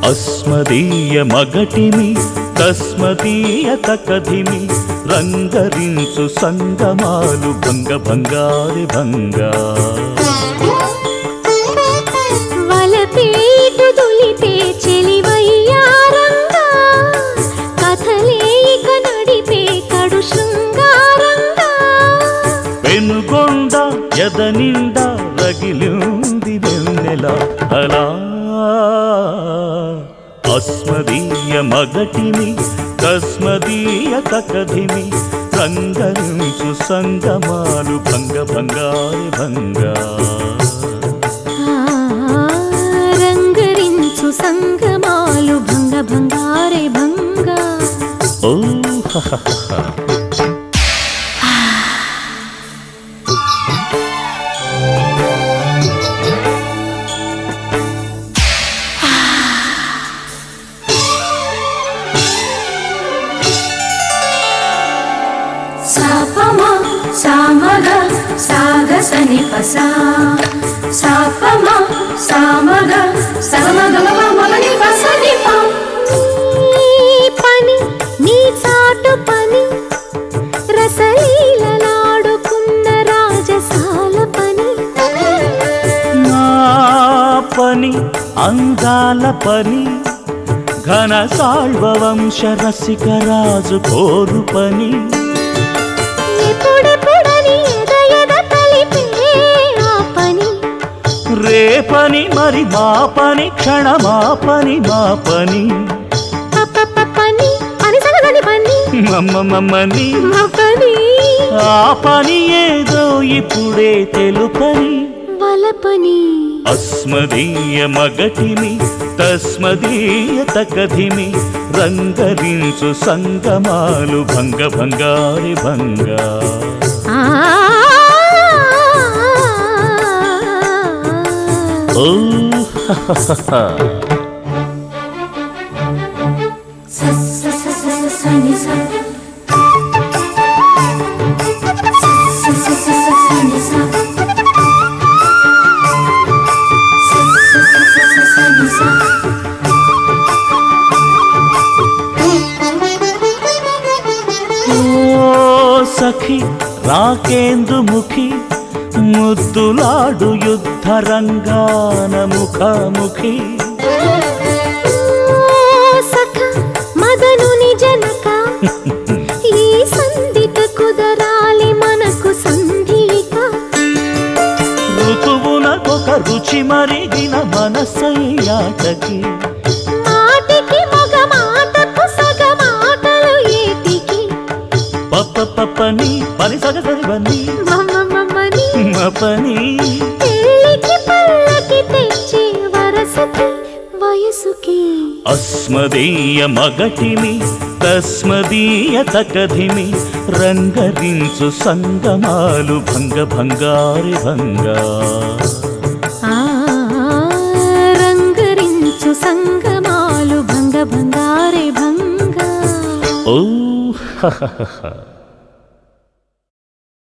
అస్మదీయ మగటిమి తస్మదీయ తకధిమి రంగరించు సంగమాలు భంగ భంగారి భంగా వలపేటు దులిపే చెలివయ్యారంగా కథలేక నడిపే కడు శృంగారంగా పెనుగొండ ఎదనిండా రగిలింది వెన్నెల అలా అస్మదీయ మగటిని కస్మదీయ తకధిమి రంగరించు సంగమాలు భంగ భంగారి భంగా ఆ, రంగరించు సంగమాలు భంగ భంగారే భంగా ఓ హ హ హ. సాపమా సామగ సాగ సని పసా సాపమా సామగ సమగ మగని పసని పా నీ పని నీ చాటు పని రసలీలలాడుకున్న రాజసాల పని నా పని అందాల పని ఘన సాళ్వ వంశ రసిక రాజు కోరు పని ఎప్పుడెప్పుడని ఎద ఎద కలిపే ఆ పని రేపని మరి మా పని క్షణమా పని మా పని పప్ప పని పని సగదని పని మమ్మమ్మని మా పని ఆ పని ఏదో ఇప్పుడే తెలుపని వల పని అస్మదీయ మగటిమి తస్మదీయ తకధిమి రంగరించు సంగమాలు భంగ భంగారి భంగా ఆ ఓ హ హ హ హ. స స స స స సని స స స స స సని స స స స స స సని స ఓ సఖి రాకేందు ముఖి ముద్దులాడు యుద్ధ రంగాన ముఖాముఖి సఖ మదనుని జనక ఈ సంధిక కుదరాలి మనకు సంధిక ఋతువునకొక రుచి మరిగిన మనసయ్యాటకి మాటికి మగ మాటకు సగ మాటలు ఏటికి పప్ప పప్పని పని సగసరివని మమ్మమ్మని మపని పెళ్ళికి పల్లకి తెచ్చే వరసకి వయసుకి అస్మదీయ మగటిమి తస్మదీయ తకధిమి రంగరించు సంగమాలు భంగ భంగారి భంగా ఆ రంగరించు సంగమాలు భంగ భంగారే భంగా ఓ హ హ హ హ.